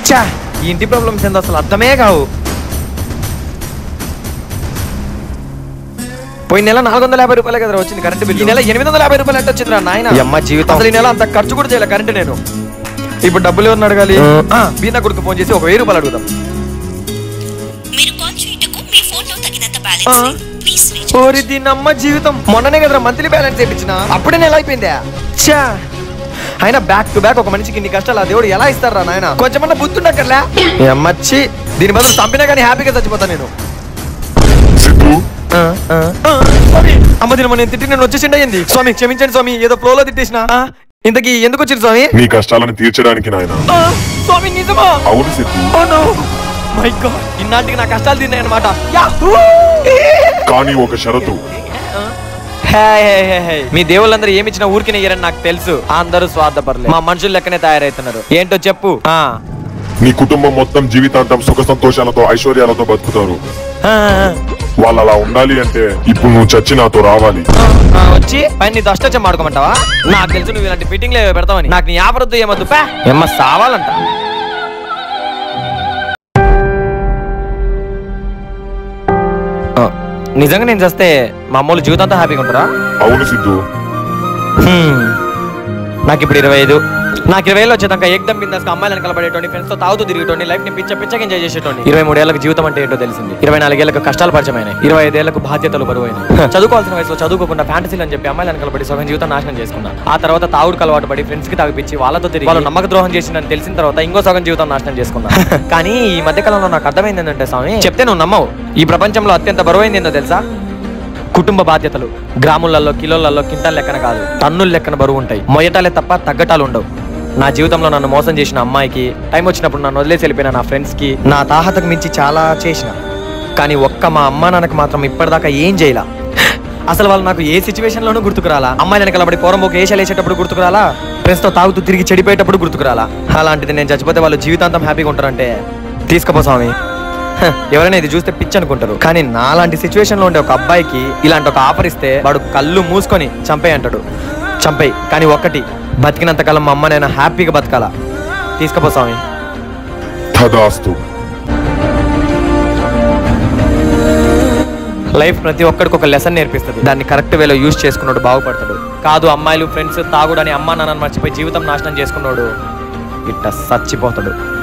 ఛా ఈ ఇంటి ప్రాబ్లమ్స్ ఏందో అసలు అర్థమే కావు పోయిన నెల నాలుగు వందల యాభై రూపాయలే కదా వచ్చింది కరెంట్ బిల్ ఈ నెల ఎనిమిది వందల యాభై రూపాయలు ఎంత వచ్చింది రా నాయన అమ్మ జీవితం అసలు ఈ నెల అంత ఖర్చు కూడా చేయలే కరెంట్ నేను ఇప్పుడు డబ్బులు ఎవరిని అడగాలి ఆ, బీనా కొడుకు ఫోన్ చేసి ఒక వెయ్యి రూపాయలు అడుగుదాం మీరు కాల్ చేయుటకు మీ ఫోన్లో తగినంత బ్యాలెన్స్ లేదు ప్లీజ్ రీఛార్జ్ ఓరి దీనమ్మ జీవితం మొన్ననే కదరా మంత్లీ బ్యాలెన్స్ చేయించిన అప్పుడే నెల అయిపోయిందా ఛా అయినా బ్యాక్ టు బ్యాక్ ఒక మనిషికి ఇన్ని కష్టాలు ఆ దేవుడు ఎలా ఇస్తారా నాయన కొంచెమన్నా బుద్ధి ఉండక్కర్లే అమ్మచ్చి దీని బదులు చంపినా కానీ హ్యాపీగా చచ్చిపోతా నేను సిద్ధు ఆ, ఆ, ఆ, స్వామి అమ్మ దీని నేను తిట్టి నేను వచ్చేసిండి అయ్యింది స్వామి క్షమించండి స్వామి ఏదో ఫ్లోలో తిట్టేసిన ఆ, ఇంతకీ ఎందుకు వచ్చింది స్వామి నీ కష్టాలను తీర్చడానికి నాయన ఆ, స్వామి నిజమా అవును Siddhu oh no my god ఇన్నాటికి నా కష్టాలు తిన్నాయన్నమాట యాహూ! కానీ ఒక షరతు హే, హే, హే, హే. మీ దేవుళ్ళందరూ ఏమి ఇచ్చినా ఊరికి నెయ్యరని నాకు తెలుసు అందరూ స్వార్థపరలేదు మా మనుషులు లెక్కనే తయారవుతున్నారు ఏంటో చెప్పు ఆ నీ కుటుంబం మొత్తం జీవితాంతం సుఖ సంతోషాలతో ఐశ్వర్యాలతో బతుకుతారు ఆ, వాళ్ళు అలా ఉండాలి అంటే ఇప్పుడు నువ్వు చచ్చి నాతో రావాలి ఆ, వచ్చి పైన నీ దష్టం ఆడుకోమంటావా నాకు తెలుసు నువ్వు ఇలాంటి ఫిట్టింగ్ లేవో పెడతావని నాకు నీ ఆపరద్దు ఏమొద్దు పా ఎమ్మ సావాలంట ఆ, నిజంగా నేను చేస్తే మా అమ్మోళ్ళు జీవితంతో హ్యాపీగా ఉంటారా అవును సిద్ధు హ్మ్. నాకు ఇప్పుడు ఇరవై ఐదు నాకు ఇరవై ఏళ్ళు వచ్చేదాకా ఏకదం బిందాస్ అమ్మాయిలను కలబడేటోని ఫ్రెండ్స్ తో తాగుతూ తిరిగేటోని లైఫ్ ని పిచ్చ పిచ్చగా ఎంజాయ్ చేసేటోని ఇరవై మూడేళ్లకు జీవితం అంటే ఏంటో తెలిసింది ఇరవై నాలుగేళ్లకు కష్టాలు పరిచయమైనాయి ఇరవై ఐదేళ్లకు బాధ్యతలు బరువైనాయి హ, చదువుకోవాల్సిన వయసులో చదువుకోకుండా ఫ్యాంటసీలు అని చెప్పి అమ్మాయిలను కలబడి సగం జీవితం నాశనం చేసుకున్నా ఆ తర్వాత తాగుడు అలవాటు పడి ఫ్రెండ్స్ కి తాగిపించి వాళ్ళతో తిరిగి వాళ్ళు నమ్మక ద్రోహం చేసిందని తెలిసిన తర్వాత ఇంకో సగం జీవితం నాశనం చేసుకున్నా కానీ ఈ మధ్య కాలంలో నాకు అర్థమైంది ఏంటంటే స్వామి చెప్తే నువ్వు నమ్మవు ఈ ప్రపంచంలో అత్యంత బరువైంది ఏందో తెలుసా కుటుంబ బాధ్యతలు గ్రాములలో కిలోలలో కింటాల లెక్కన కాదు టన్నుల లెక్కన బరువు ఉంటాయి మొయ్యటాలే తప్ప తగ్గటాలు ఉండవు నా జీవితంలో నన్ను మోసం చేసిన అమ్మాయికి టైం వచ్చినప్పుడు నన్ను వదిలేసి వెళ్ళిపోయిన నా ఫ్రెండ్స్కి నా తాహతకు మించి చాలా చేసిన కానీ ఒక్క మా అమ్మా నాన్నకు మాత్రం ఇప్పటిదాకా ఏం చేయలా అసలు వాళ్ళు నాకు ఏ సిచ్యువేషన్ లోనూ గుర్తుకురాలా అమ్మాయి వెనకలబడి పోరంబోకి ఏషాలు వేసేటప్పుడు గుర్తుకురాలా ఫ్రెండ్స్ తో తాగుతూ తిరిగి చెడిపోయేటప్పుడు గుర్తుకురాలా అలాంటిది నేను చచ్చిపోతే వాళ్ళు జీవితాంతం హ్యాపీగా ఉంటారంటే తీసుకుపో స్వామి హ, ఎవరైనా ఇది చూస్తే పిచ్చి అనుకుంటారు కానీ నాలాంటి సిచ్యువేషన్ లో ఉండే ఒక అబ్బాయికి ఇలాంటి ఒక ఆఫర్ ఇస్తే వాడు కళ్ళు మూసుకొని చంపేయి అంటాడు చంపేయి కానీ ఒక్కటి బతికినంత కాలం మా అమ్మ నేను హ్యాపీగా బతకాల తీసుకుపో స్వామి తదాస్తు లైఫ్ ప్రతి ఒక్కడికి ఒక లెసన్ నేర్పిస్తుంది దాన్ని కరెక్ట్ వేలో యూజ్ చేసుకున్నాడు బాగుపడతాడు కాదు అమ్మాయిలు ఫ్రెండ్స్ తాగుడని అమ్మా నాన్నని మర్చిపోయి జీవితం నాశనం చేసుకున్నాడు ఇట్ట చచ్చిపోతాడు